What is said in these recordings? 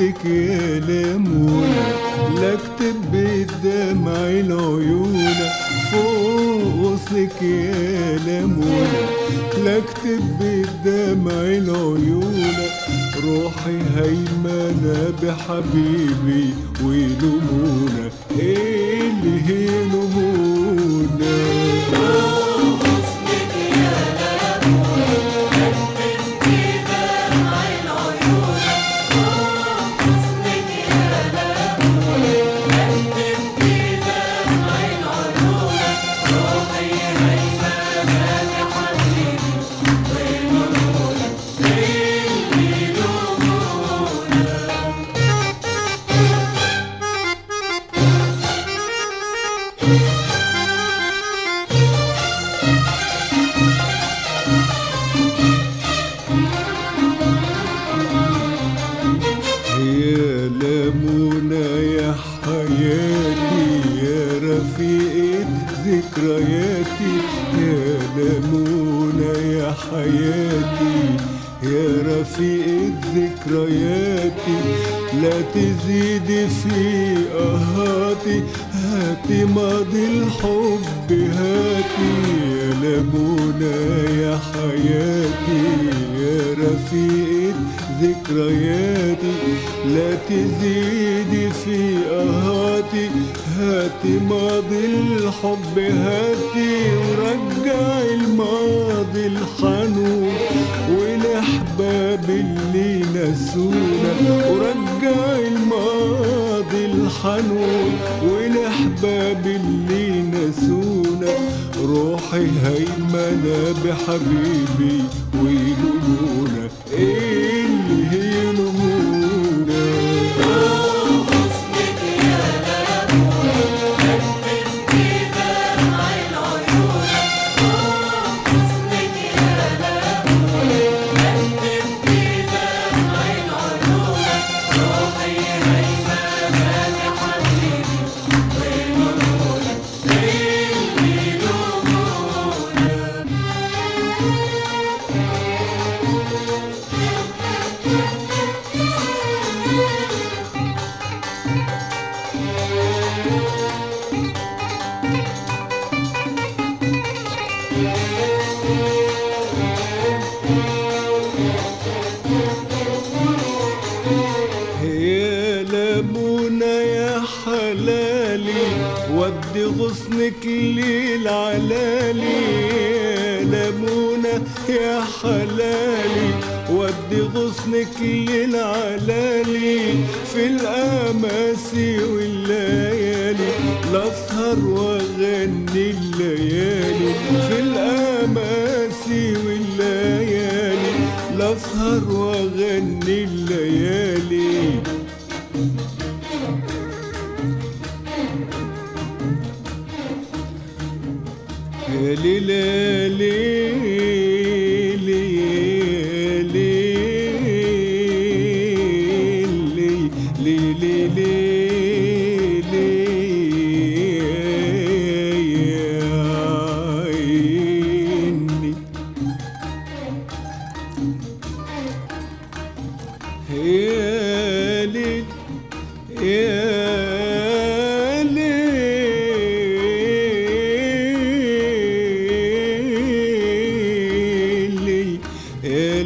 غسلك يا لمونة لا اكتب بالدمع العيون فوق غسلك يا لمونة لا اكتب بالدمع العيون روحي هيمنة بحبيبي ويلومونا ايه اللي هيلومونا يا لمونة يا حياتي يا رفيقة ذكرياتي يا لمونة يا حياتي يا رفيقة ذكرياتي لا تزيدي في قهاتي هاتي ماضي الحب هاتي يا لمونة يا حياتي يا رفيقة ذكرياتي لا تزيدي في قهاتي هاتي ماضي الحب هاتي ورجع الماضي الحنون والاحباب اللي نسونا ورجع الماضي الحنون والاحباب اللي نسونا روحي هيمنة بحبيبي ويلومونا ايه اللي هيلومونا يا لمونة يا حلالي ودي غصنك للعلالي يا لمونة يا حلالي ودي غصنك للعلالي في الأماسي والليالي لأسهر وأغني الليالي في الأماسي والليالي لأسهر وأغني الليالي يا ليلى يا ليل يا ليل يا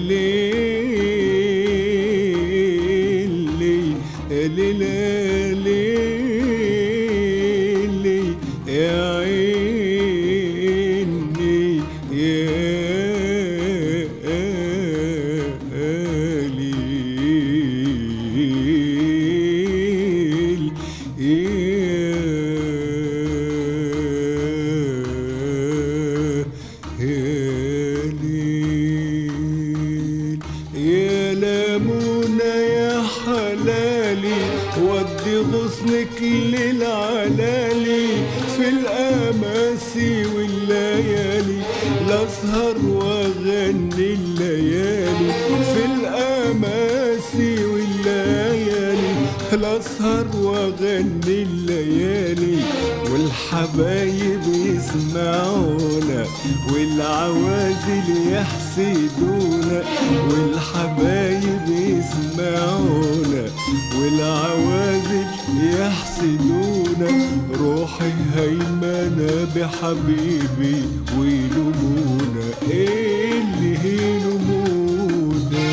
ليل يا ليل يا عيني يا ليل يا ليل يا لمونة يا حلالي ودي غصنك للعلالي في الأماسي والليالي لأسهر وأغني الليالي في الأماسي والليالي لأسهر وأغني الليالي والحبايب يسمعونا والعوازل يحسدونا والحبايب يسمعونا بحبيبي ويلومونا ايه اللي يلومونا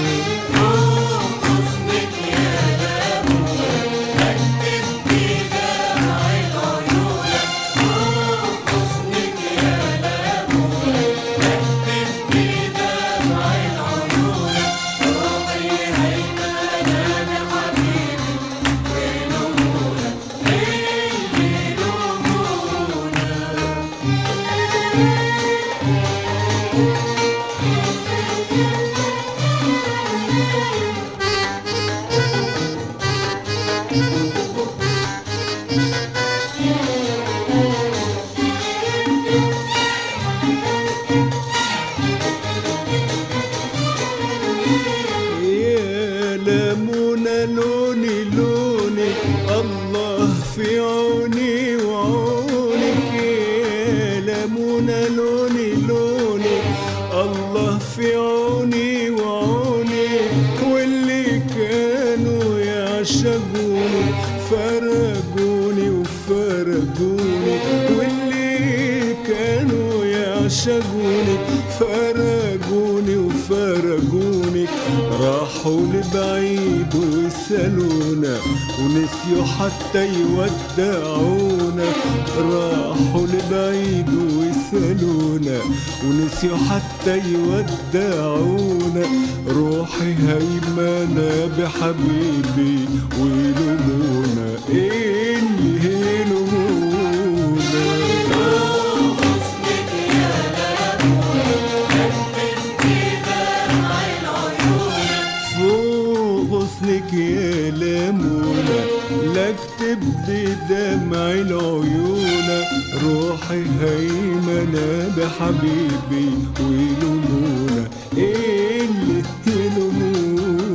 يا لمونة لوني لوني الله في عوني وعونك يا لمونة لوني لوني الله في عوني وعونك واللي كانوا يعشقوني فرقوني وفرقوني واللي كانوا يعشقوني فرقوني وفرقوني راحوا لبعيد وسالونا ونسيوا حتى يودعونا راحوا لبعيد وسالونا ونسيوا حتى يودعونا روحي هيمنة بحبيبي ويلومونا ايه اللي يلومونا فوق غصنك يا لمونة لا اكتب بدمع العيون روحي هيمنة بحبيبي ويلومونا ايه اللي يلومونا